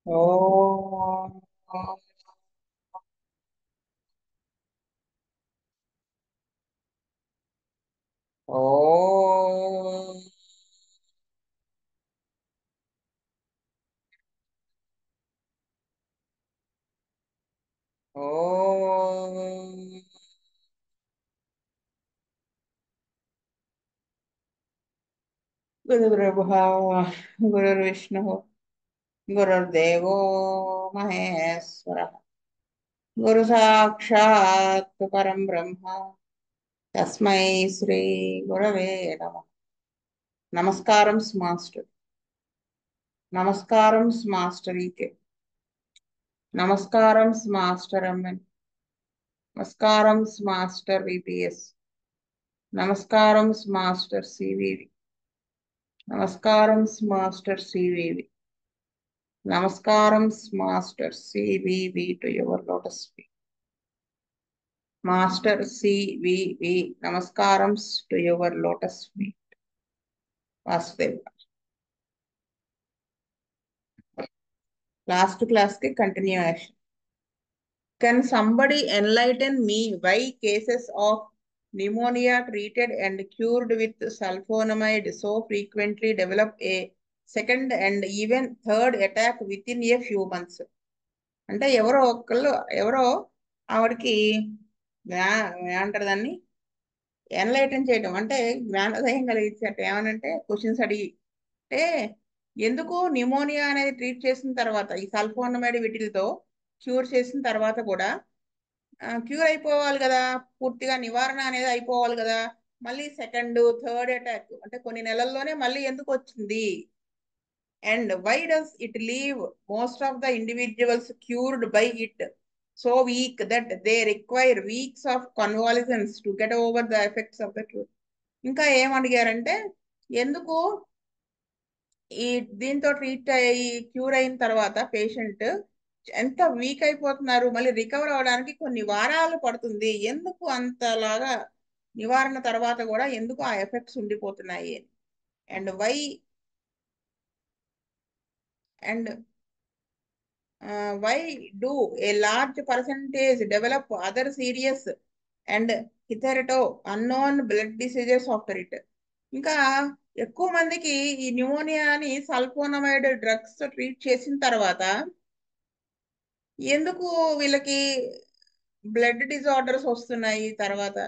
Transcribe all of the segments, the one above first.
ఓం ఓం ఓం గురుర్బ్రహ్మ గురుర్విష్ణు గురుర్దేవో మహేశ్వర గురు సాక్షాత్ పరం బ్రహ్మ తస్మై శ్రీ గురవే నమ నమస్కారం మాస్టర్ నమస్కారం మాస్టర్ ఈకే నమస్కారం మాస్టర్ ఎంఎన్ నమస్కారం మాస్టర్ విపిఎస్ నమస్కారం మాస్టర్ సివివి నమస్కారం మాస్టర్ సివివి నమస్కారం master CVV to your lotus feet master CVV నమస్కారం to your lotus feet Vasudev last class కి continuation can somebody enlighten me why cases of pneumonia treated and cured with sulfonamide so frequently develop a second and even third attack within a few months అంటే ఎవరో ఒకళ్ళు ఎవరో ఆవిడకి జ్ఞా ఏమంటారు దాన్ని enlighten చేయడం అంటే జ్ఞానోదయం కలిగించట ఏమనంటే క్వశ్చన్స్ అడిగి అంటే ఎందుకు న్యూమోనియా అనేది ట్రీట్ చేసిన తర్వాత ఈ సల్ఫోనమైడ్ వీటిలతో క్యూర్ చేసిన తర్వాత కూడా క్యూర్ అయిపోవాలి కదా పూర్తిగా నివారణ అనేది అయిపోవాలి కదా మళ్ళీ సెకండ్ థర్డ్ అటాక్ అంటే కొన్ని నెలల్లోనే మళ్ళీ ఎందుకు వచ్చింది and why does it leave most of the individuals cured by it so weak that they require weeks of convalescence to get over the effects of the cure ఇంకా ఏమడిగారంటే ఎందుకు ఈ దీంతో ట్రీట్ అయ్యి క్యూర్ అయిన తర్వాత పేషెంట్ ఎంత week అయిపోతున్నారు మళ్ళీ రికవర్ అవడానికి కొన్ని వారాలు పడుతుంది ఎందుకు అంతలాగా నివారణ తర్వాత కూడా ఎందుకు ఆ ఎఫెక్ట్స్ ఉండిపోతున్నాయి and why and why do a large percentage develop other serious and hitherto unknown blood diseases after it ఇంకా ఎక్కువ మందికి ఈ న్యూమోనియాని సల్ఫోనమైడ్ డ్రగ్స్ ట్రీట్ చేసిన తర్వాత ఎందుకు వీళ్ళకి బ్లడ్ డిజార్డర్స్ వస్తున్నాయి తర్వాత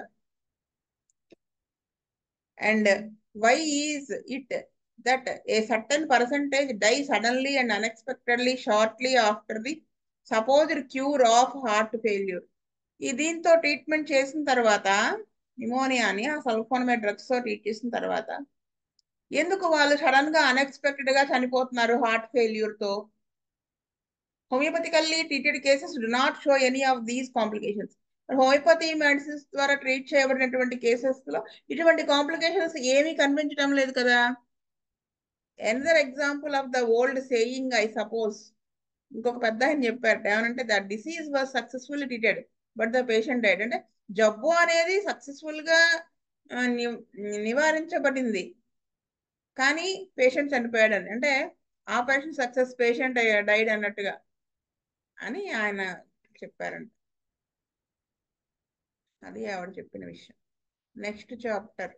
and why is it that a certain percentage die suddenly and unexpectedly shortly after the supposed cure of heart failure ఈ దీంతో ట్రీట్మెంట్ చేసిన తర్వాత న్యూమోనియాని ఆ సల్ఫోనమైడ్ డ్రగ్స్ తో ట్రీట్ చేసిన తర్వాత ఎందుకు వాళ్ళు సడన్ గా అన్ఎక్స్పెక్టెడ్ గా చనిపోతున్నారు హార్ట్ ఫెయిల్యూర్ తో homoeopathically treated cases do not show any of these complications homoeopathy medicines ద్వారా ట్రీట్ చేయబడినటువంటి కేసెస్ లో ఇటువంటి కాంప్లికేషన్స్ ఏమీ కనిపించడం లేదు కదా another example of the old saying I suppose ఇంకొక పెద్ద ఆయన చెప్పారు ఏమనంటే the disease was successfully treated but the patient died అంటే జబ్బు అనేది సక్సెస్ఫుల్ గా నివారించబడింది కానీ పేషెంట్ చనిపోయాడని అంటే ఆపరేషన్ సక్సెస్ పేషెంట్ డైడ్ అన్నట్టుగా అని ఆయన చెప్పారంట అది ఆవిడ చెప్పిన విషయం next chapter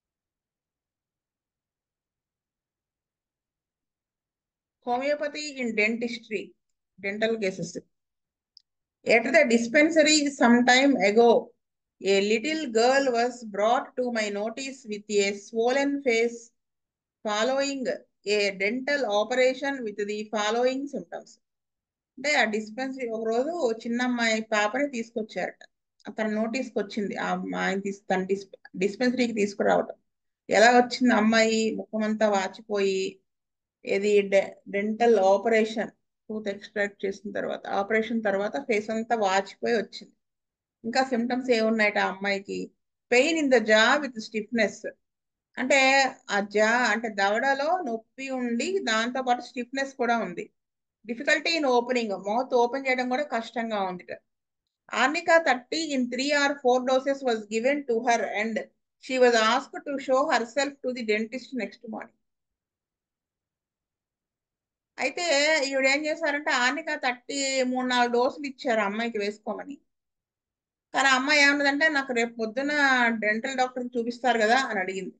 homoeopathy in dentistry dental cases at the dispensary some time ago a little girl was brought to my notice with a swollen face following a dental operation with the following symptoms అంటే ఆ dispensary ఒక రోజు చిన్న అమ్మాయి పాపని తీసుకొచ్చారట తన నోటీస్కి వచ్చింది ఆ అమ్మాయిని తీసు తన డిస్ డిస్పెన్సరీకి తీసుకురావటం ఎలా వచ్చింది అమ్మాయి ముఖమంతా వాచిపోయి ఇది డెంటల్ ఆపరేషన్ టూత్ ఎక్స్ట్రాక్ట్ చేసిన తర్వాత ఆపరేషన్ తర్వాత ఫేస్ అంతా వాచిపోయి వచ్చింది ఇంకా సిమ్టమ్స్ ఏమున్నాయట ఆ అమ్మాయికి pain in the jaw with stiffness అంటే ఆ జా అంటే దవడలో నొప్పి ఉండి దాంతో పాటు స్టిఫ్నెస్ కూడా ఉంది difficulty in opening mouth open చేయడం కూడా కష్టంగా ఉంది arnica thirty in three or four doses was given to her and she was ask to show herself to the dentist next morning అయితే ఈవిడ ఏం చేశారంటే ఆనిక థర్టీ మూడు నాలుగు డోసులు ఇచ్చారు ఆ అమ్మాయికి వేసుకోమని కానీ ఆ అమ్మాయి ఏమన్నదంటే నాకు రేపు పొద్దున డెంటల్ డాక్టర్ చూపిస్తారు కదా అని అడిగింది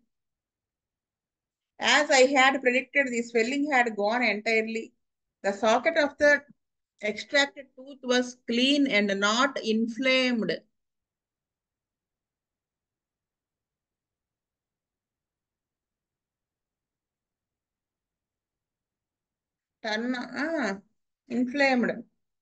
as I had predicted the swelling had gone entirely the socket of the extracted tooth was clean and not inflamed turn inflamed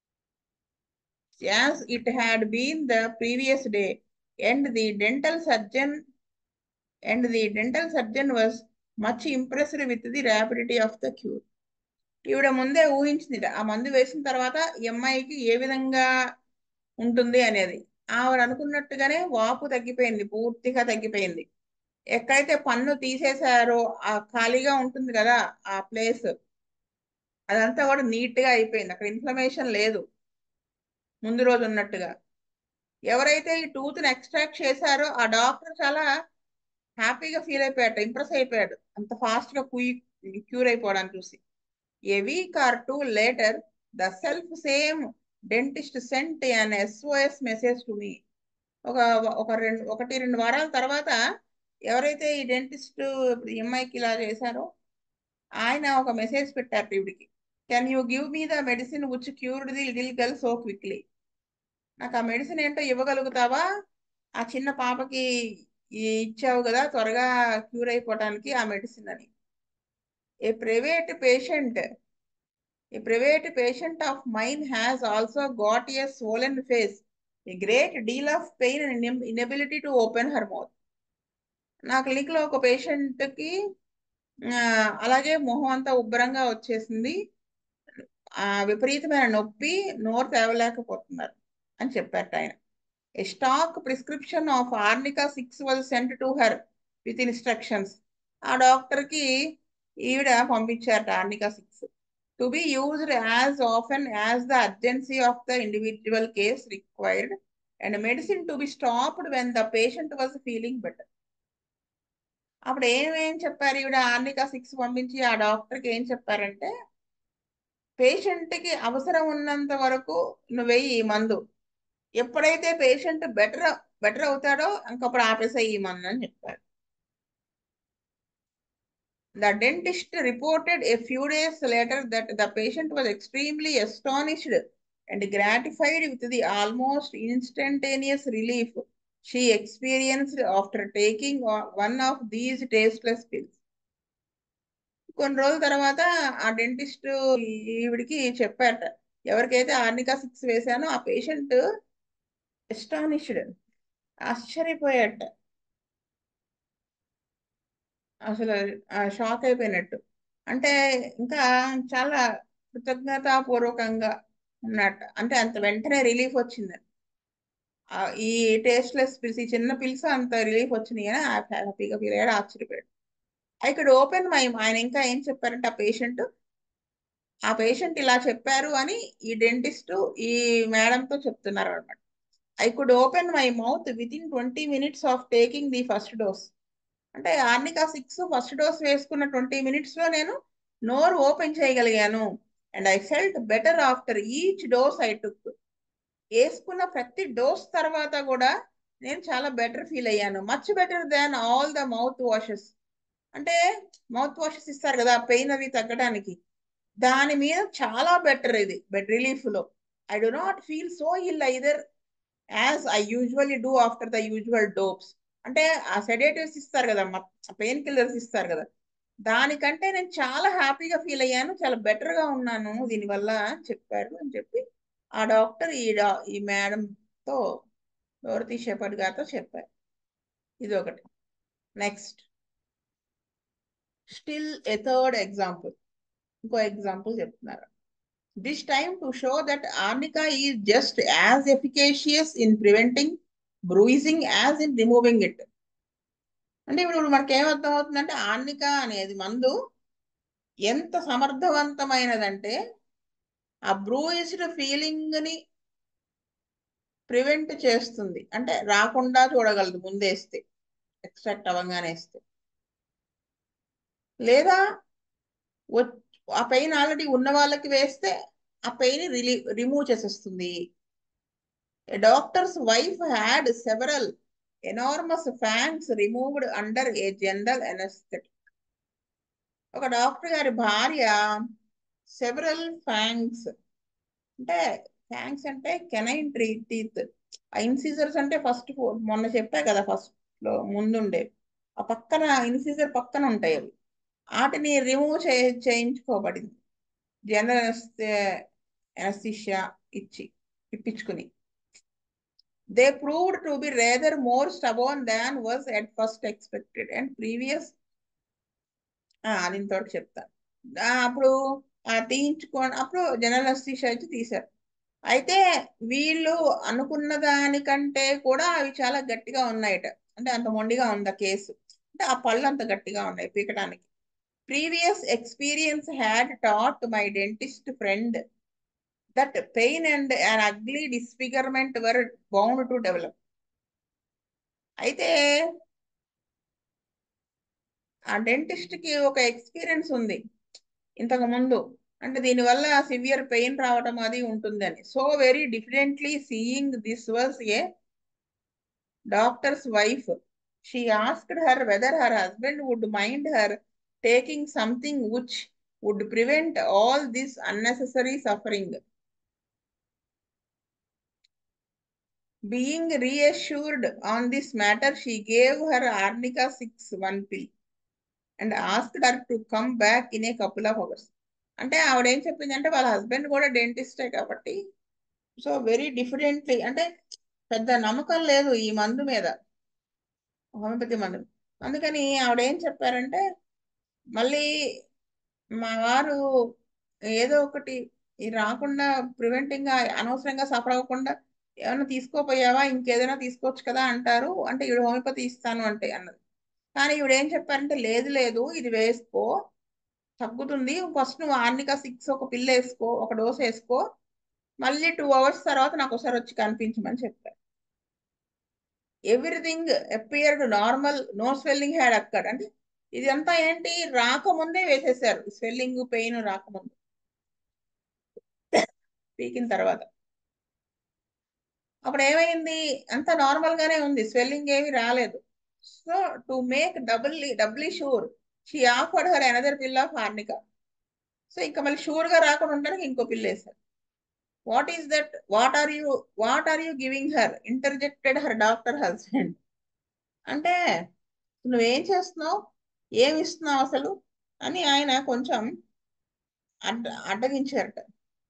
as it had been the previous day and the dental surgeon and the dental surgeon was much impressed with the rapidity of the cure ఈవిడ ముందే ఊహించింది ఆ మందు వేసిన తర్వాత ఈ అమ్మాయికి ఏ విధంగా ఉంటుంది అనేది ఆవిడ అనుకున్నట్టుగానే వాపు తగ్గిపోయింది పూర్తిగా తగ్గిపోయింది ఎక్కడైతే పన్ను తీసేశారో ఆ ఖాళీగా ఉంటుంది కదా ఆ ప్లేస్ అదంతా కూడా నీట్ గా అయిపోయింది అక్కడ ఇన్ఫ్లమేషన్ లేదు ముందు రోజు ఉన్నట్టుగా ఎవరైతే ఈ టూత్ ని ఎక్స్ట్రాక్ట్ చేశారో ఆ డాక్టర్ చాలా హ్యాపీగా ఫీల్ అయిపోయాడు ఇంప్రెస్ అయిపోయాడు అంత ఫాస్ట్ గా కుయి క్యూర్ అయిపోవడానికి చూసి a week or two later the self same dentist sent an SOS message to me ఒక ఒక రెండు ఒకటి రెండు వారాల తర్వాత ఎవరైతే ఈ డెంటిస్ట్ ఇప్పుడు ఈ అమ్మాయికి ఇలా చేశారో ఆయన ఒక మెసేజ్ పెట్టారు ఈవిడికి can you give me the medicine which cured the little girl so quickly నాకు ఆ మెడిసిన్ ఏంటో ఇవ్వగలుగుతావా ఆ చిన్న పాపకి ఇచ్చావు కదా త్వరగా క్యూర్ అయిపోవటానికి ఆ మెడిసిన్ అని a private patient a private patient of mine has also got a swollen face a great deal of pain and inability to open her mouth నా క్లినిక్ లో ఒక పేషెంట్ కి అలాగే మొహం అంతా ఉబ్బరంగా వచ్చేసింది ఆ విపరీతమైన నొప్పి నోరు తేవలేకపోతున్నారు అని చెప్పారు ఆయన a stock prescription of arnica six was sent to her with instructions ఆ డాక్టర్ కి ఈవిడ పంపించారట arnica six to be used as often as the urgency of the individual case required and medicine to be stopped when the patient was feeling better అప్పుడు ఏమేం చెప్పారు ఈవిడ arnica six పంపించి ఆ డాక్టర్కి ఏం చెప్పారంటే పేషెంట్కి అవసరం ఉన్నంత వరకు నువ్వు వెయ్యి మందు ఎప్పుడైతే పేషెంట్ బెటర్ బెటర్ అవుతాడో ఇంకప్పుడు ఆపేసాయి ఈ మందు అని చెప్పారు the dentist reported a few days later that the patient was extremely astonished and gratified with the almost instantaneous relief she experienced after taking one of these tasteless pills కొన్ని రోజుల తర్వాత ఆ డెంటిస్ట్ ఈవిడికి చెప్పారట ఎవరికైతే ఆర్నికా సిక్స్ వేశానో ఆ patient astonished ఆశ్చర్యపోయాట అసలు shock అయిపోయినట్టు అంటే ఇంకా చాలా కృతజ్ఞతాపూర్వకంగా ఉన్నట్టు అంటే అంత వెంటనే రిలీఫ్ వచ్చింది ఈ టేస్ట్లెస్ పిల్స్ ఈ చిన్న పిల్స్ అంత రిలీఫ్ వచ్చినాయి అని హ్యాపీగా ఫీల్ అయ్యాడు ఆశ్చర్యపోయాడు ఐ కుడ్ ఓపెన్ మై ఆయన ఇంకా ఏం చెప్పారంటే ఆ పేషెంట్ ఆ పేషెంట్ ఇలా చెప్పారు అని ఈ డెంటిస్ట్ ఈ మేడంతో చెప్తున్నారు అనమాట I could open my mouth within twenty minutes of taking the first dose అంటే ఆర్నికా సిక్స్ ఫస్ట్ డోస్ వేసుకున్న ట్వంటీ మినిట్స్ లో నేను నోరు ఓపెన్ చేయగలిగాను and I felt better after each dose I took వేసుకున్న ప్రతి డోస్ తర్వాత కూడా నేను చాలా బెటర్ ఫీల్ అయ్యాను much better than all the mouth washes అంటే మౌత్ వాషెస్ ఇస్తారు కదా పెయిన్ అవి తగ్గడానికి దాని మీద చాలా బెటర్ ఇది బెడ్ రిలీఫ్ లో I do not feel so ill either as I usually do after the usual dopes అంటే ఆ సెడేటివ్స్ ఇస్తారు కదా పెయిన్ కిల్లర్స్ ఇస్తారు కదా దానికంటే నేను చాలా హ్యాపీగా ఫీల్ అయ్యాను చాలా బెటర్ గా ఉన్నాను దీనివల్ల అని చెప్పారు అని చెప్పి ఆ డాక్టర్ ఈ డా ఈ మేడంతో డోరతీ షెపర్డ్ గారితో చెప్పారు ఇది ఒకటి next still a third example ఇంకో ఎగ్జాంపుల్ చెప్తున్నారు this time to show that arnica is just as efficacious in preventing bruising as in removing it అంటే ఇప్పుడు మనకి ఏమర్థం అవుతుందంటే ఆర్నికా అనేది మందు ఎంత సమర్థవంతమైనదంటే ఆ బ్రూయిస్డ్ ఫీలింగ్ ని ప్రివెంట్ చేస్తుంది అంటే రాకుండా చూడగలదు ముందేస్తే ఎక్స్ట్రాక్ట్ అవ్వగానే వేస్తే లేదా ఆ పెయిన్ ఆల్రెడీ ఉన్న వాళ్ళకి వేస్తే ఆ పెయిన్ రిలీ రిమూవ్ చేసేస్తుంది doctor's wife had several enormous fangs removed under a general anaesthetic ఒక డాక్టర్ గారి భార్య సెవరల్ ఫ్యాంక్స్ అంటే ఫ్యాంక్స్ అంటే కెనైన్ ట్రీ టీత్ ఇన్సీజర్స్ అంటే ఫస్ట్ మొన్న చెప్పా కదా ఫస్ట్ లో ముందుండే ఆ పక్కన ఇన్సీజర్ పక్కన ఉంటాయి అవి వాటిని రిమూవ్ చే చేయించుకోబడింది జనరల్ ఎనస్థిషియా ఇచ్చి ఇప్పించుకుని they proved to be rather more stubborn than was at first expected and previous దీంతో చెప్తా ఆ, అప్పుడు ఆ తీయించుకో అప్పుడు జనరల్ ఎనస్థిషియా ఇచ్చి తీశారు అయితే వీళ్ళు అనుకున్న దానికంటే కూడా అవి చాలా గట్టిగా ఉన్నాయట అంటే అంత మొండిగా ఉంది ఆ కేసు అంటే ఆ పళ్ళు అంత గట్టిగా ఉన్నాయి పీకడానికి previous experience had taught my dentist friend that pain and an ugly disfigurement were bound to develop అయితే ఆ డెంటిస్ట్ కి ఒక ఎక్స్పీరియన్స్ ఉంది ఇంతకు ముందు అంటే దీనివల్ల సివియర్ పెయిన్ రావటం అది ఉంటుందని so very differently seeing this was a doctor's wife she asked her whether her husband would mind her taking something which would prevent all this unnecessary suffering Being reassured on this matter, she gave her arnica 6 one pill and asked her to come back in a couple of hours. అంటే ఆవిడ ఏం చెప్పింది అంటే వాళ్ళ husband కూడా డెంటిస్టే కాబట్టి so very differently అంటే పెద్ద నమ్మకం లేదు ఈ మందు మీద హోమియోపతి మందు అందుకని ఆవిడ ఏం చెప్పారంటే మళ్ళీ మా వారు ఏదో ఒకటి ఇది రాకుండా ప్రివెంటింగ్ అనవసరంగా సఫర్ అవ్వకుండా ఏమైనా తీసుకోపోయావా ఇంకేదైనా తీసుకోవచ్చు కదా అంటారు అంటే ఈవిడ హోమియోపతి ఇస్తాను అంటే అన్నది కానీ ఈవిడ ఏం చెప్పారంటే లేదు లేదు ఇది వేసుకో తగ్గుతుంది ఫస్ట్ నువ్వు ఆర్నికా సిక్స్ ఒక పిల్ల వేసుకో ఒక డోస్ వేసుకో మళ్ళీ టూ అవర్స్ తర్వాత నాకు ఒకసారి వచ్చి కనిపించమని చెప్పారు everything appeared normal no swelling had అక్కడ అంటే ఇదంతా ఏంటి రాకముందే వేసేసారు స్వెల్లింగ్ పెయిన్ రాకముందు పీకిన తర్వాత అప్పుడు ఏమైంది అంత నార్మల్ గానే ఉంది స్వెల్లింగ్ ఏమి రాలేదు so to make double doubly sure she offered her another pill of arnica so ఇంకా మళ్ళీ షూర్ గా రాకుండా ఉండడానికి ఇంకో పిల్ వేశారు what is that what are you what are you giving her interjected her doctor husband అంటే నువ్వేం చేస్తున్నావు ఏమి ఇస్తున్నావు అసలు అని ఆయన కొంచెం అడ్డ అడ్డగించారట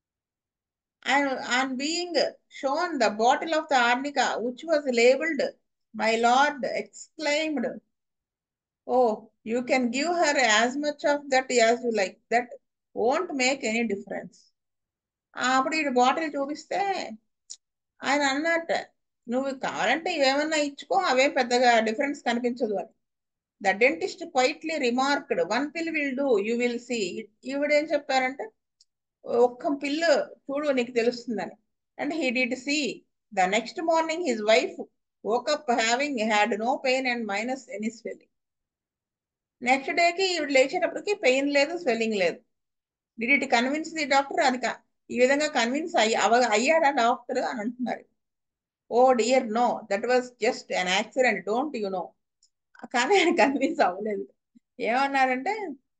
ఆయన on being shown the bottle of the arnica which was labelled my lord exclaimed oh you can give her as much of that as you like that won't make any difference అప్పుడు ఈ bottle చూపిస్తే ఆయన అన్నట్ట నువ్వు కావాలంటే ఇవేమన్నా ఇచ్చుకో అవేం పెద్దగా డిఫరెన్స్ కనిపించదు అని the dentist quietly remarked one pill will do you will see ఈవిడేం చెప్పారంటే ఒక్క పిల్లు చూడు నీకు తెలుస్తుందని and he did see the next morning his wife woke up having had no pain and minus any swelling next డేకి ఈవిడ లేచేటప్పటికి pain లేదు స్వెల్లింగ్ లేదు did it convince the doctor అది కా- ఈ విధంగా కన్విన్స్ అయ్యి అవ అయ్యాడా డాక్టర్ అని అంటున్నారు oh dear no that was just an accident don't you know కానీ ఆయన కన్విన్స్ అవ్వలేదు ఏమన్నారంటే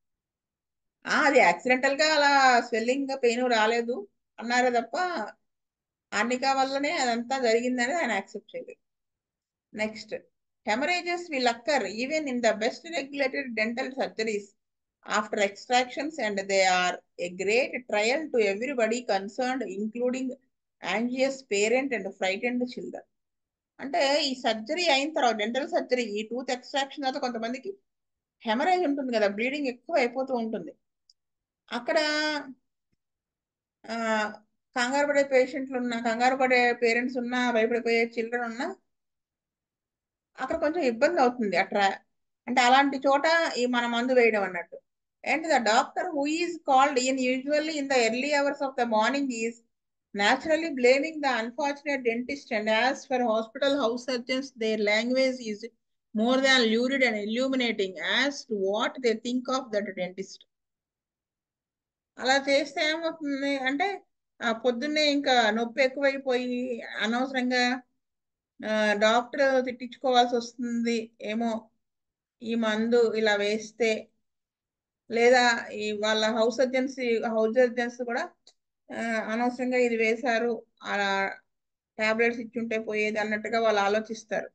"ఆ, అది యాక్సిడెంటల్ గా అలా స్వెల్లింగ్ పెయిన్ రాలేదు అన్నారే తప్ప అన్నికా వల్లనే అదంతా జరిగిందని ఆయన యాక్సెప్ట్ చేయలేదు next hemorrhages will occur even in the best regulated dental surgeries after extractions and they are a great trial to everybody concerned including anxious parent and frightened children అంటే ఈ సర్జరీ అయిన తర్వాత డెంటల్ సర్జరీ ఈ tooth extraction తర్వాత కొంతమందికి haemorrhage ఉంటుంది కదా bleeding ఎక్కువ అయిపోతూ ఉంటుంది అక్కడ ఆ, కంగారు పడే పేషెంట్లు ఉన్నా కంగారు పడే పేరెంట్స్ ఉన్నా భయపడిపోయే చిల్డ్రన్ ఉన్నా అక్కడ కొంచెం ఇబ్బంది అవుతుంది అట్లా అంటే అలాంటి చోట ఈ మన మందు వేయడం అన్నట్టు and the doctor who is called in usually in the early hours of the morning is naturally blaming the unfortunate dentist and as for hospital house surgeons their language is more than lurid and illuminating as to what they think of that dentist అలా చేస్తే ఏమవుతుంది అంటే ఆ పొద్దున్నే ఇంకా నొప్పి ఎక్కువైపోయి అనవసరంగా ఆ, డాక్టర్ తిట్టించుకోవాల్సి వస్తుంది ఏమో ఈ మందు ఇలా వేస్తే లేదా ఈ వాళ్ళ హౌస్ సర్జన్స్ హౌస్ సర్జన్స్ కూడా ఆ, అనవసరంగా ఇది వేశారు అలా టాబ్లెట్స్ ఇచ్చుంటే పోయేది అన్నట్టుగా వాళ్ళు ఆలోచిస్తారు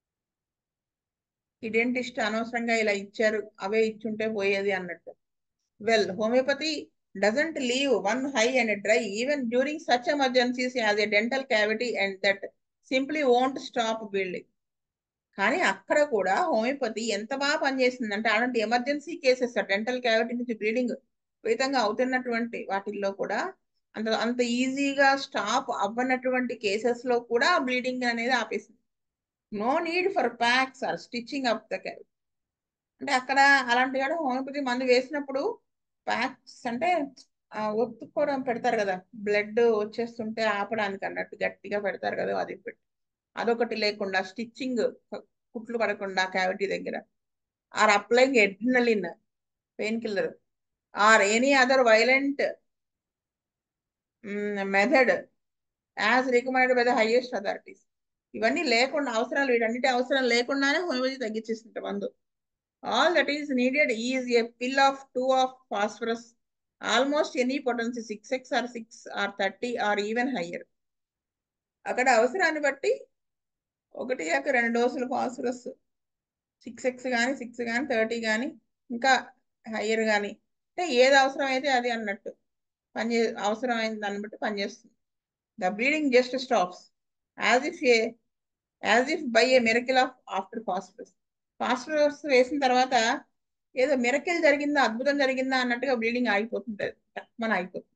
ఈ డెంటిస్ట్ అనవసరంగా ఇలా ఇచ్చారు అవే ఇచ్చుంటే పోయేది అన్నట్టు well homeopathy doesn't leave one high and dry even during such emergencies as a dental cavity and that simply won't stop bleeding కానీ అక్కడ కూడా హోమియోపతి ఎంత బాగా పనిచేసిందంటే అలాంటి ఎమర్జెన్సీ కేసెస్ డెంటల్ క్యావిటీ నుంచి బ్లీడింగ్ విపరీతంగా అవుతున్నటువంటి వాటిల్లో కూడా అంత అంత ఈజీగా స్టాప్ అవ్వనటువంటి కేసెస్ లో కూడా బ్లీడింగ్ అనేది ఆపేసింది no need for packs or stitching up the cavity అంటే అక్కడ అలాంటి కాడ హోమియోపతి మందు వేసినప్పుడు ప్యాక్స్ అంటే ఆ, ఒత్తుకోవడం పెడతారు కదా బ్లడ్ వచ్చేస్తుంటే ఆపడానికి అన్నట్టు గట్టిగా పెడతారు కదా అది పెట్టి అదొకటి లేకుండా స్టిచ్చింగ్ కుట్లు పడకుండా క్యావిటీ దగ్గర or applying adrenaline painkiller or any other violent method as recommended by the highest authorities ఇవన్నీ లేకుండా అవసరాలు వీటన్నిటి అవసరం లేకుండానే హోమియోపతి తగ్గించేసింట మందు all that is needed is a pill of two of phosphorus almost any potency six X or six or thirty or even higher అక్కడ అవసరాన్ని బట్టి ఒకటి యొక్క రెండు డోసులు ఫాస్ఫరస్ సిక్స్ ఎక్స్ కానీ సిక్స్ కానీ థర్టీ కానీ ఇంకా హయ్యర్ కానీ అంటే ఏది అవసరం అయితే అది అన్నట్టు పనిచే అవసరమైన దాన్ని బట్టి పనిచేస్తుంది the bleeding just stops as if a as if by a miracle of after phosphorus phosphorus వేసిన తర్వాత ఏదో మిరకిల్ జరిగిందా అద్భుతం జరిగిందా అన్నట్టుగా బ్లీడింగ్ ఆగిపోతుంటది మన ఆగిపోతుంది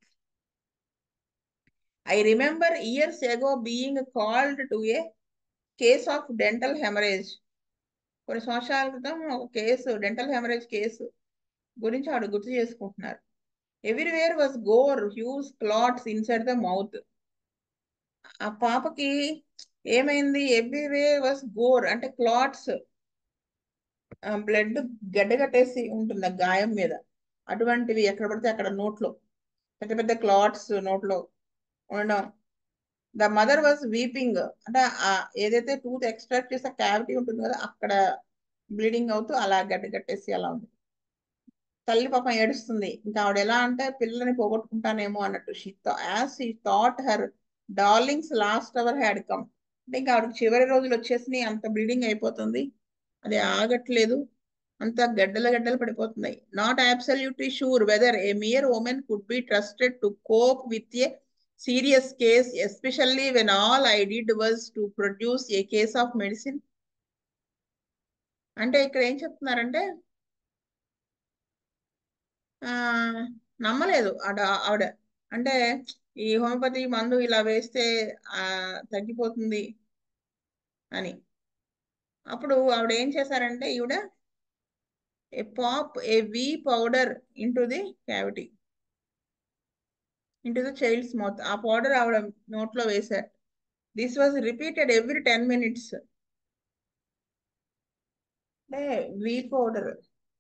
I remember years ago being called to a case of dental haemorrhage కొన్ని సంవత్సరాల క్రితం ఒక కేసు డెంటల్ హెమరేజ్ కేసు గురించి ఆవిడ గుర్తు చేసుకుంటున్నారు everywhere was gore huge clots inside the mouth ఆ పాపకి ఏమైంది ఎవ్రీవేర్ వాజ్ గోర్ అంటే క్లాట్స్ బ్లడ్ గడ్డగట్టేసి ఉంటుంది ఆ గాయం మీద అటువంటివి ఎక్కడ పడితే అక్కడ నోట్లో పెద్ద పెద్ద క్లాట్స్ నోట్లో ఉండడం ద మదర్ వాజ్ వీపింగ్ అంటే ఆ ఏదైతే టూత్ ఎక్స్ట్రాక్ట్ చేసే క్యావిటీ ఉంటుంది కదా అక్కడ బ్లీడింగ్ అవుతూ అలా గడ్డగట్టేసి అలా ఉంది తల్లి పాపం ఏడుస్తుంది ఇంకా ఆవిడ ఎలా అంటే పిల్లని పోగొట్టుకుంటానేమో అన్నట్టు she as she thought her darling's last hour had come అంటే ఇంకా ఆవిడకి చివరి రోజులు వచ్చేసినాయి అంత బ్లీడింగ్ అయిపోతుంది అది ఆగట్లేదు అంత గడ్డల గడ్డలు పడిపోతున్నాయి not absolutely sure whether a mere woman could be trusted to cope with a serious case especially when all I did was to produce a case of medicine అంటే ఇక్కడ ఏం చెప్తున్నారంటే ఆ నమ్మలేదు ఆడ ఆవిడ అంటే ఈ హోమియోపతి మందు ఇలా వేస్తే ఆ తగ్గిపోతుంది అని అప్పుడు ఆవిడ ఏం చేశారంటే ఈవిడ a pop a V powder into the cavity into the child's mouth ఆ పౌడర్ ఆవిడ నోట్లో వేశారు this was repeated every ten minutes అంటే వి పౌడర్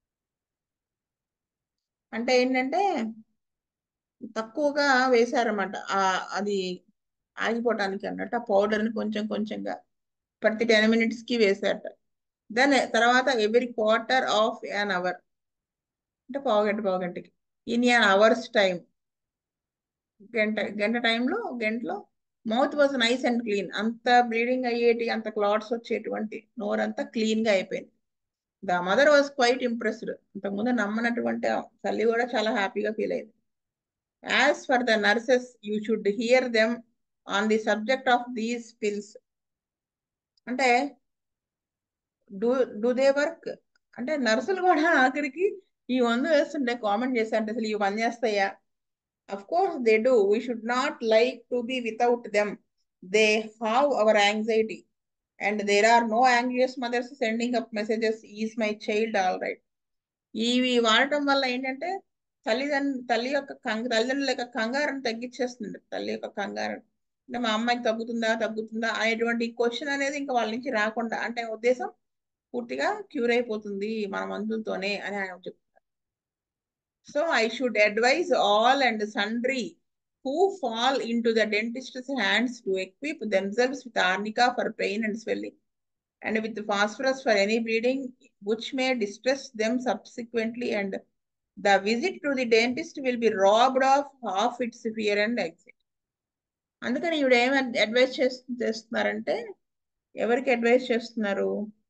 అంటే ఏంటంటే తక్కువగా వేశారన్నమాట ఆ అది ఆగిపోవటానికి అన్నట్టు ఆ పౌడర్ని కొంచెం కొంచెంగా ప్రతి టెన్ మినిట్స్ కి వేశారట దాని తర్వాత every quarter of an hour అంటే పావుగంట పావుగంటకి ఇన్ యాన్ అవర్స్ టైం గంట గంట టైంలో గంటలో mouth was nice and clean అంత బ్లీడింగ్ అయ్యేటి అంత క్లాట్స్ వచ్చేటువంటి నోరంతా క్లీన్ గా అయిపోయింది the mother was quite impressed అంతకుముందు నమ్మనటువంటి ఆ తల్లి కూడా చాలా హ్యాపీగా ఫీల్ అయింది as for the nurses you should hear them on the subject of these pills అంటే డూ డూ దే వర్క్ అంటే నర్సులు కూడా ఆఖరికి ఈ మందు వేస్తుంటే కామెంట్ చేశారంటే అసలు ఇవి పని చేస్తాయా of course they do we should not like to be without them they halve our anxiety and there are no anxious mothers sending up messages is my child all right ఇవి వాడటం వల్ల ఏంటంటే తల్లిదండ్రు తల్లి యొక్క కంగ తల్లిదండ్రుల యొక్క కంగారుని తగ్గించేస్తుంది తల్లి యొక్క కంగారు అంటే మా అమ్మాయికి తగ్గుతుందా తగ్గుతుందా అనేటువంటి క్వశ్చన్ అనేది ఇంకా వాళ్ళ నుంచి రాకుండా అంటే ఉద్దేశం పూర్తిగా క్యూర్ అయిపోతుంది మన మందులతోనే అని ఆయన చెప్తున్నారు So I should advise all and sundry who fall into the dentist's hands to equip themselves with arnica for pain and swelling and with phosphorus for any bleeding which may distress them subsequently and the visit to the dentist will be robbed of half its fear and anxiety. అందుకని ఈవిడ ఏం advice చేస్తు చేస్తున్నారంటే ఎవరికి advice చేస్తున్నారు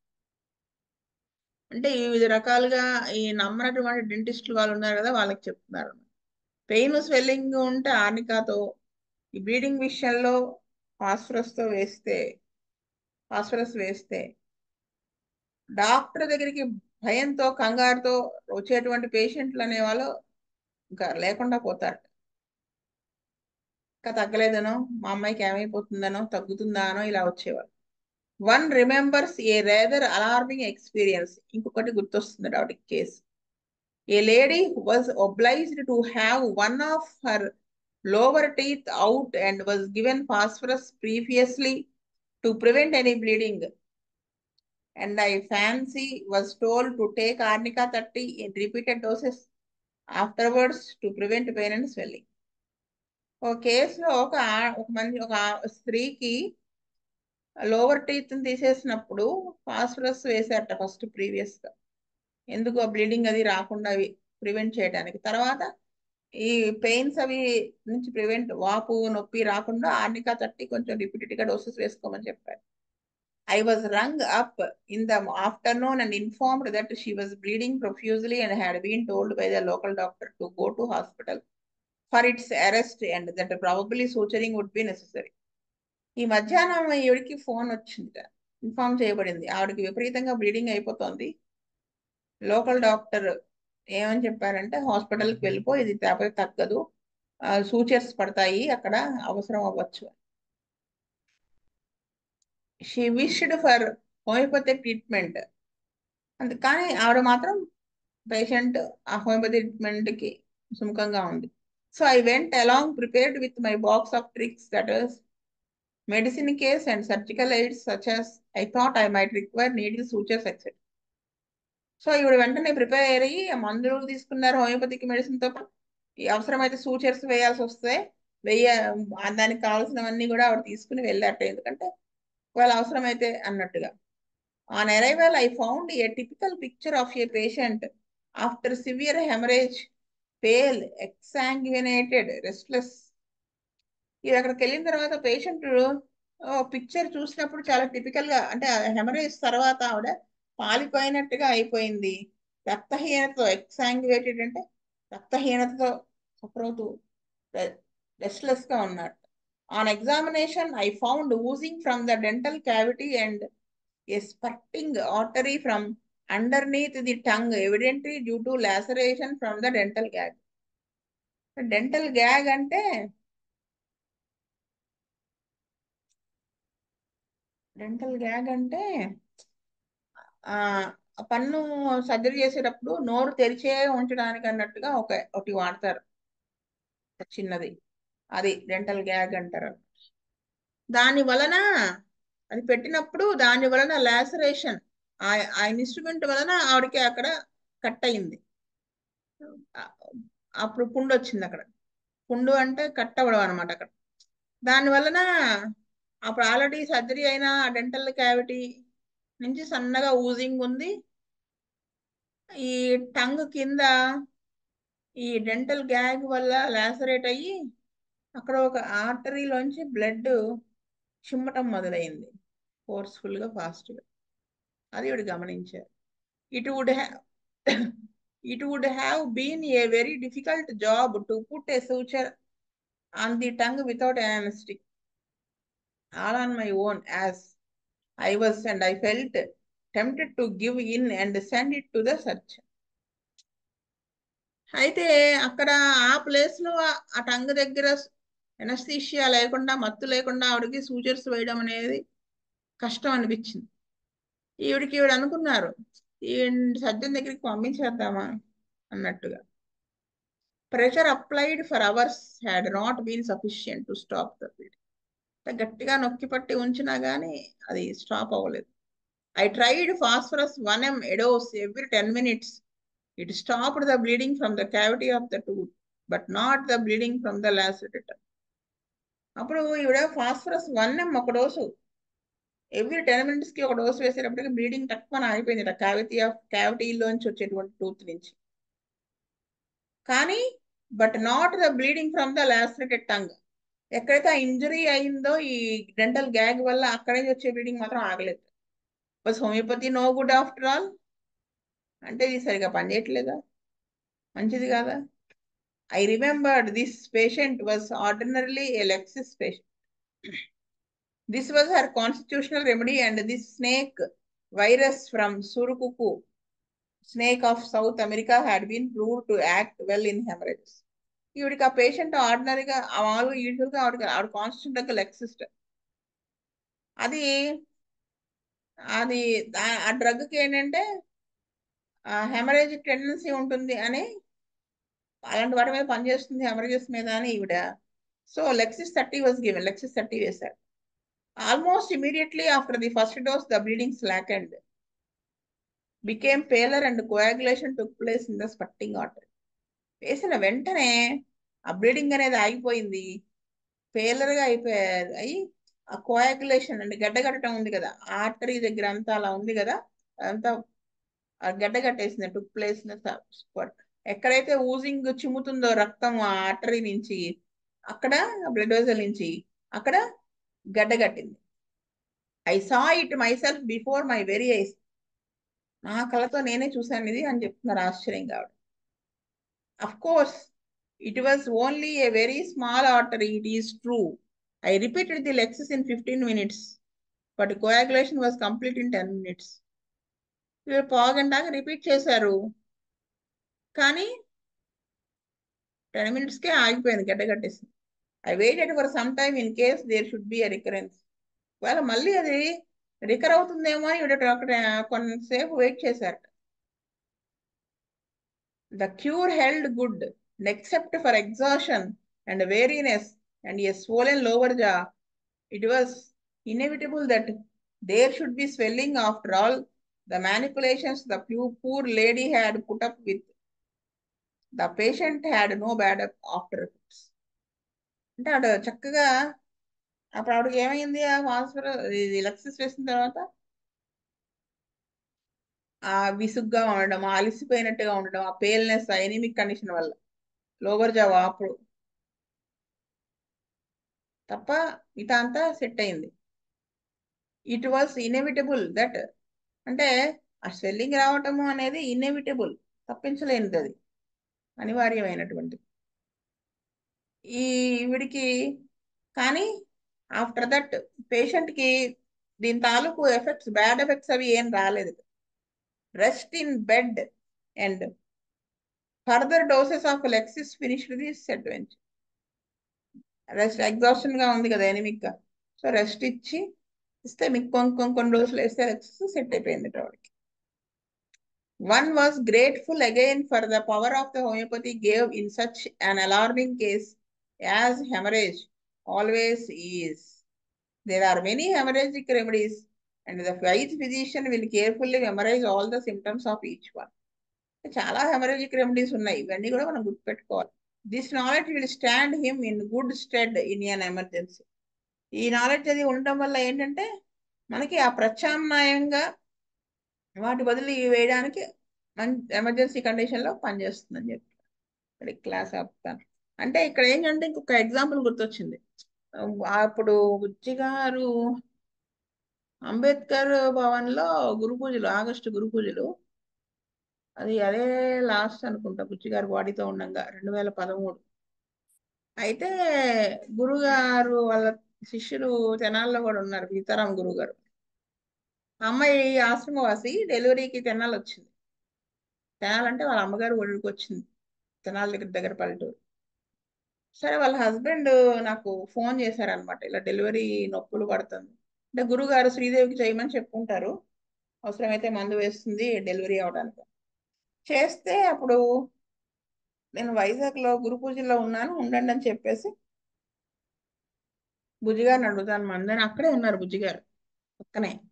అంటే వివిధ రకాలుగా ఈ నమ్మనటువంటి డెంటిస్టులు వాళ్ళు ఉన్నారు కదా వాళ్ళకి చెప్తున్నారు పెయిన్ స్వెల్లింగ్ ఉంటే ఆర్నికాతో ఈ బ్లీడింగ్ విషయంలో ఫాస్ఫరస్తో వేస్తే ఫాస్ఫరస్ వేస్తే డాక్టర్ దగ్గరికి భయంతో కంగారుతో వచ్చేటువంటి పేషెంట్లు అనేవాళ్ళు ఇంకా లేకుండా పోతారు ఇంకా తగ్గలేదనో మా అమ్మాయికి ఏమైపోతుందనో తగ్గుతుందానో ఇలా వచ్చేవాళ్ళు one remembers a rather alarming experience ఇంకొకటి గుర్తొస్తుంది ఆవిడకి case a lady was obliged to have one of her lower teeth out and was given phosphorus previously to prevent any bleeding and I fancy was told to take arnica 30 in repeated doses afterwards to prevent pain and swelling. ఒక కేసులో ఒక ఒక మంది ఒక స్త్రీకి lower teeth తీసేసినప్పుడు phosphorus వేశారట first previous గా ఎందుకు ఆ బ్లీడింగ్ అది రాకుండా ప్రివెంట్ చేయడానికి తర్వాత ఈ పెయిన్స్ అవి నుంచి ప్రివెంట్ వాపు నొప్పి రాకుండా ఆర్నికా తట్టి కొంచెం రిపీటెడ్ గా డోసెస్ వేసుకోమని చెప్పారు I was rung up in the afternoon and informed that she was bleeding profusely and had been told by the local doctor to go to hospital for its arrest and that probably suturing would be necessary. ఈ మధ్యాహ్నం ఈవిడికి phone వచ్చింది inform చేయబడింది ఆవిడకి విపరీతంగా bleeding అయిపోతుంది local doctor ఏమని చెప్పారంటే హాస్పిటల్కి వెళ్ళిపో ఇది తప్ప తగ్గదు సూచర్స్ పడతాయి అక్కడ అవసరం అవ్వచ్చు she wished for homeopathy treatment అంత కానీ ఆవిడ మాత్రం పేషెంట్ ఆ హోమియోపతి ట్రీట్మెంట్కి సుముఖంగా ఉంది so I went along prepared with my box of tricks that is medicine case and surgical aids such as I thought I might require needle sutures etcetera so ఇవిడ వెంటనే ప్రిపేర్ అయ్యి మందులు తీసుకున్నారు homoeopathic మెడిసిన్తో అవసరమైతే sutures వేయాల్సి వస్తే వెయ్య దానికి కావాల్సినవన్నీ కూడా ఆవిడ తీసుకుని వెళ్ళారట ఎందుకంటే ఒకవేళ అవసరమైతే అన్నట్టుగా on arrival I found a typical picture of a patient after severe haemorrhage pale exsanguinated restless ఇవి అక్కడికి వెళ్ళిన తర్వాత పేషెంట్ పిక్చర్ చూసినప్పుడు చాలా టిపికల్ గా అంటే హెమరేజ్ తర్వాత ఆవిడ పాలిపోయినట్టుగా అయిపోయింది రక్తహీనతతో ఎక్సాంగ్యువేటెడ్ అంటే రక్తహీనతతో సఫర్ అవుతూ రెస్ట్లెస్ గా ఉన్నాడు On examination, I found oozing from the dental cavity and a spurting artery from underneath the tongue, evidently due to laceration from the dental gag. Dental gag అంటే డెంటల్ గ్యాగ్ అంటే ఆ పన్ను surgery చేసేటప్పుడు నోరు తెరిచే ఉంచడానికి అన్నట్టుగా ఒక ఒకటి వాడతారు చిన్నది అది డెంటల్ గ్యాగ్ అంటారు దాని వలన అది పెట్టినప్పుడు దాని వలన లాసరేషన్ ఆ ఇన్స్ట్రుమెంట్ వలన ఆవిడకి అక్కడ కట్ అయింది అప్పుడు పుండు వచ్చింది అక్కడ పుండు అంటే కట్ అవ్వడం అనమాట అక్కడ దాని వలన అప్పుడు ఆల్రెడీ సర్జరీ అయిన డెంటల్ క్యావిటీ నుంచి సన్నగా ఊజింగ్ ఉంది ఈ టంగ్ కింద ఈ డెంటల్ గ్యాగ్ వల్ల లాసరేట్ అయ్యి అక్కడ ఒక ఆర్టరీలోంచి బ్లడ్ చిమ్మటం మొదలైంది ఫోర్స్ఫుల్గా ఫాస్ట్గా అది ఇవి గమనించారు it would have it would have been a very difficult job to put a suture on the tongue without anaesthetic all on my own as I was and I felt tempted to give in and send it to the surgeon అయితే అక్కడ ఆ place లో ఆ tongue దగ్గర anaesthesia లేకుండా మత్తు లేకుండా ఆవిడకి సూచర్స్ వేయడం అనేది కష్టం అనిపించింది ఈవిడికి ఈవిడ అనుకున్నారు ఈ సర్జన్ దగ్గరికి పంపించేద్దామా అన్నట్టుగా pressure applied for hours had not been sufficient to stop the bleeding గట్టిగా నొక్కి పట్టి ఉంచినా కానీ అది స్టాప్ అవ్వలేదు I tried phosphorus one M a dose every ten minutes it stopped the bleeding from the cavity of the tooth but not the bleeding from the lacerated అప్పుడు ఈవిడ phosphorus one ఎం ఒక డోసు ఎవ్రీ టెన్ మినిట్స్ కి ఒక dose వేసేటప్పటికి bleeding తక్కువ ఆగిపోయింది cavity of క్యావిటీలోంచి వచ్చేటువంటి tooth నుంచి కానీ but not the bleeding from the lacerated tongue ఎక్కడైతే ఆ ఇంజరీ అయిందో ఈ డెంటల్ గ్యాగ్ వల్ల అక్కడి నుంచి వచ్చే బ్లీడింగ్ మాత్రం ఆగలేదు was homeopathy no good after all అంటే ఇది సరిగా పనిచేయట్లేదా మంచిది కాదా I remembered this patient was ordinarily a Lachesis patient this was her constitutional remedy and this snake virus from surucucu snake of South America had been prove to act well in haemorrhages ఈవిడికి ఆ patient ఆర్డినరీగా మామూలుగా యూజువల్గా ఆవిడ ఆవిడ constant లెక్సిస్ట్ అది అది ఆ డ్రగ్కి ఏంటంటే హెమరేజ్ టెండెన్సీ ఉంటుంది అని అలాంటి వాటి మీద పనిచేస్తుంది హెమరేజెస్ మీద అని ఈవిడ so Lachesis thirty was given Lachesis thirty వేశారు almost immediately after the first dose the bleeding slack and became paler and coagulation took place in the spurting artery వేసిన వెంటనే ఆ బ్లీడింగ్ అనేది ఆగిపోయింది పేలర్గా అయిపోయారు అయ్యి ఆ కోయాగులేషన్ అంటే గడ్డగట్టడం ఉంది కదా ఆర్టరీ దగ్గర అంతా అలా ఉంది కదా అదంతా గడ్డ కట్టేసింది టుక్ ప్లేస్ ఎక్కడైతే ఊజింగ్ చిమ్ముతుందో రక్తం ఆ ఆర్టరీ నుంచి అక్కడ బ్లడ్ వెజల్ నుంచి అక్కడ గడ్డ కట్టింది I saw it myself before my very eyes నా కళతో నేనే చూశాను ఇది అని చెప్తున్నారు ఆశ్చర్యంగా ఆవిడ of course it was only a very small artery it is true I repeated the Lachesis in fifteen minutes but coagulation was complete in ten minutes వీళ్ళు పావుగంటాక రిపీట్ చేశారు కానీ టెన్ మినిట్స్కే ఆగిపోయింది గడ్డ కట్టేసింది I waited for some time in case there should be a recurrence ఒకవేళ మళ్ళీ అది రికర్ అవుతుందేమో అని ఇవిడ అక్కడ కొంతసేపు వెయిట్ చేశారు the cure held good except for exhaustion and weariness and a swollen lower jaw it was inevitable that there should be swelling after all the manipulations the poor lady had put up with. The patient had no bad after effects. అంటే ఆవిడ చక్కగా అప్పుడు ఆవిడకి ఏమైంది ఆ hospital ఇది Lexus వేసిన తర్వాత ఆ విసుగ్గా ఉండడం ఆ అలిసిపోయినట్టుగా ఉండడం ఆ పేల్నెస్ ఆ ఎనిమిక్ కండిషన్ వల్ల లోవర్ జావా అప్పుడు తప్ప మిగతా అంతా సెట్ అయింది ఇట్ వాస్ ఇన్ఎవిటబుల్ దట్ అంటే ఆ స్వెల్లింగ్ రావటము అనేది ఇన్ఎవిటబుల్ తప్పించలేనిది అది అనివార్యమైనటువంటి ఈ ఈవిడికి కానీ ఆఫ్టర్ దట్ పేషెంట్కి దీని తాలూకు ఎఫెక్ట్స్ బ్యాడ్ ఎఫెక్ట్స్ అవి ఏం రాలేదు rest in bed and further doses of Lachesis finished this adventure rest exhaustion గా ఉంది కదా ఎనిమిక్ గా సో రెస్ట్ ఇచ్చి ఇస్తే మీకు కొన్ని కొన్ని రోజులు వేస్తే సెట్ అయిపోయింది ఆవిడకి one was grateful again for the power of the homeopathy gave in such an alarming case as haemorrhage always is there are many haemorrhagic remedies and the wise physician will carefully memorise all the symptoms of each one చాలా haemorrhagic remedies ఉన్నాయి ఇవన్నీ కూడా మనం గుర్తుపెట్టుకోవాలి this knowledge will stand him in good stead in an emergency ఈ knowledge అది ఉండటం వల్ల ఏంటంటే మనకి ఆ ప్రత్యామ్నాయంగా వాటి బదులు వేయడానికి మంచి ఎమర్జెన్సీ కండిషన్లో పనిచేస్తుందని చెప్పి ఇక్కడ క్లాస్ ఆపుతాను అంటే ఇక్కడ ఏంటంటే ఇంకొక ఎగ్జాంపుల్ గుర్తొచ్చింది అప్పుడు బుజ్జి గారు అంబేద్కర్ భవన్లో గురు పూజలు ఆగస్టు గురు పూజలు అది అదే లాస్ట్ అనుకుంటా బుజ్జి గారు బాడీతో ఉండగా రెండు వేల పదమూడు అయితే గురుగారు వాళ్ళ శిష్యులు తెనాల్లో కూడా ఉన్నారు సీతారాం గురువు గారు అమ్మాయి ఆశ్రమవాసి డెలివరీకి తెనాలి వచ్చింది తెనాలంటే వాళ్ళ అమ్మగారు ఒడికి వచ్చింది తెనాల దగ్గర దగ్గర పల్లెటూరు సరే వాళ్ళ హస్బెండ్ నాకు ఫోన్ చేశారనమాట ఇలా డెలివరీ నొప్పులు పడుతుంది అంటే గురుగారు శ్రీదేవికి చేయమని చెప్పుకుంటారు అవసరమైతే మందు వేస్తుంది డెలివరీ అవడానికి చేస్తే అప్పుడు నేను వైజాగ్లో గురు పూజలో ఉన్నాను ఉండండి అని చెప్పేసి బుజ్జిగారిని అడుగుతాను మందని అక్కడే ఉన్నారు బుజ్జిగారు పక్కనే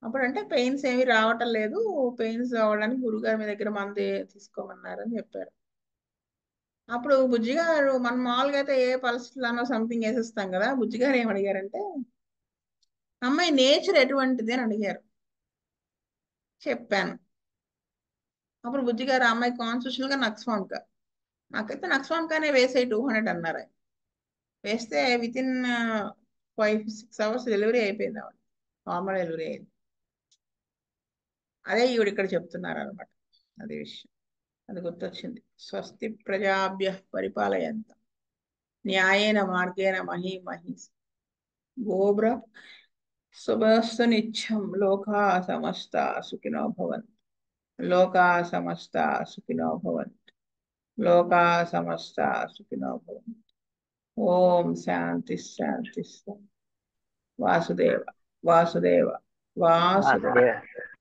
అప్పుడు అంటే పెయిన్స్ ఏమి రావటం లేదు పెయిన్స్ రావడానికి గురుగారు మీ దగ్గర మంది తీసుకోమన్నారని చెప్పారు అప్పుడు బుజ్జి గారు మనం మామూలుగా అయితే ఏ పల్స్లానో సంథింగ్ వేసేస్తాం కదా బుజ్జి గారు ఏం అడిగారంటే అమ్మాయి నేచర్ ఎటువంటిది అని అడిగారు చెప్పాను అప్పుడు బుజ్జి గారు ఆ అమ్మాయి కాన్స్టిట్యూషన్ గా నక్స్వాంక నాకైతే నక్స్వాంకానే వేసే టూ హండ్రెడ్ అన్నారు ఆయన. వేస్తే within five six hours delivery అయిపోయింది ఆవిడ నార్మల్ డెలివరీ అయింది అదే ఈవిడ ఇక్కడ చెప్తున్నారు అనమాట అదే విషయం అది గుర్తొచ్చింది స్వస్తి ప్రజాభ్య పరిపాలయంత న్యాయేన మార్గేణ మహీ మహీస్ గోబ్ర సుభస్సు నిత్యం లోకా సమస్త సుఖినో భవంతు లోకా సమస్త సుఖినో భవంతు లోకా సమస్త సుఖినో భవంతు ఓం శాంతి శాంతి శాంతి వాసుదేవ వాసుదేవ వాసుదేవ వాసుదేవ